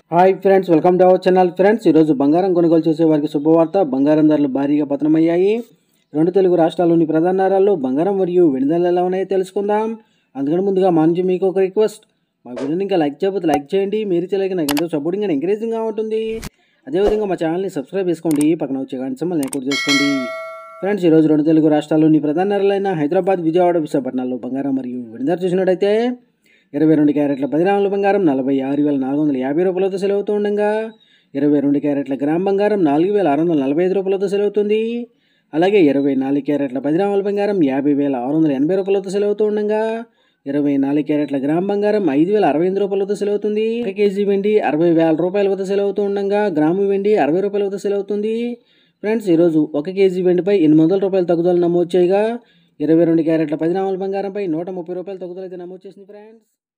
hi friends welcome to our channel friends ఈరోజు బంగారం కొనుగోలు చేసే వారికి శుభవార్త బంగారం ధరలు భారీగా పతనమయ్యాయి రెండు తెలుగు రాష్ట్రాల్లోని ప్రధాన నగరాల్లో బంగారం మరియు వెండి ధరలు ఎలా ఉన్నాయో తెలుసుకుందాం అందుకని ముందుగా మా నుంచి మీకు ఒక రిక్వెస్ట్ మా వీడియోని ఇంకా లైక్ చేయకపోతే లైక్ చేయండి మీరు చేయలేక నాకు ఎంతో సపోర్టింగ్ అండ్ ఎంకరేజింగ్గా ఉంటుంది అదేవిధంగా మా ఛానల్ని సబ్స్క్రైబ్ చేసుకోండి పక్కన వచ్చే గంట సింబల్ని కూడా చేసుకోండి ఫ్రెండ్స్ ఈరోజు రెండు తెలుగు రాష్ట్రాల్లోని ప్రధాన నగరాలైన హైదరాబాద్ విజయవాడ విశాఖపట్నాల్లో బంగారం మరియు వెండి ధర చూసినట్టయితే ఇరవై రెండు క్యారెట్ల పది గ్రాముల బంగారం నలభై ఆరు వేల నాలుగు వందల యాభై రూపాయలతో సెలవుతూ ఉండగా ఇరవై రెండు క్యారెట్ల గ్రామ్ బంగారం నాలుగు వేల ఆరు వందల నలభై ఐదు రూపాయలతో సెలవుతుంది అలాగే ఇరవై నాలుగు క్యారెట్ల పది గ్రాముల బంగారం యాభై వేల ఆరు వందల ఎనభై రూపాయలతో సెలవుతూ ఉండగా ఇరవై నాలుగు క్యారెట్ల గ్రామ్ బంగారం ఐదు వేల అరవై ఎనిమిది రూపాయలతో సెలవుతుంది ఒక కేజీ వెండి అరవై వేల రూపాయల వద్ద సెలవుతూ ఉండగా గ్రాము వెండి అరవై రూపాయల వద్ద సెలవుతుంది ఫ్రెండ్స్ ఈరోజు ఒక కేజీ వెండిపై ఎనిమిది వందల రూపాయల తగ్గుదల నమోదు చేయగా ఇరవై రెండు క్యారెట్ల పది గ్రాముల బంగారంపై నూట ముప్పై రూపాయల తగ్గుదల అయితే నమోదు చేసింది ఫ్రెండ్స్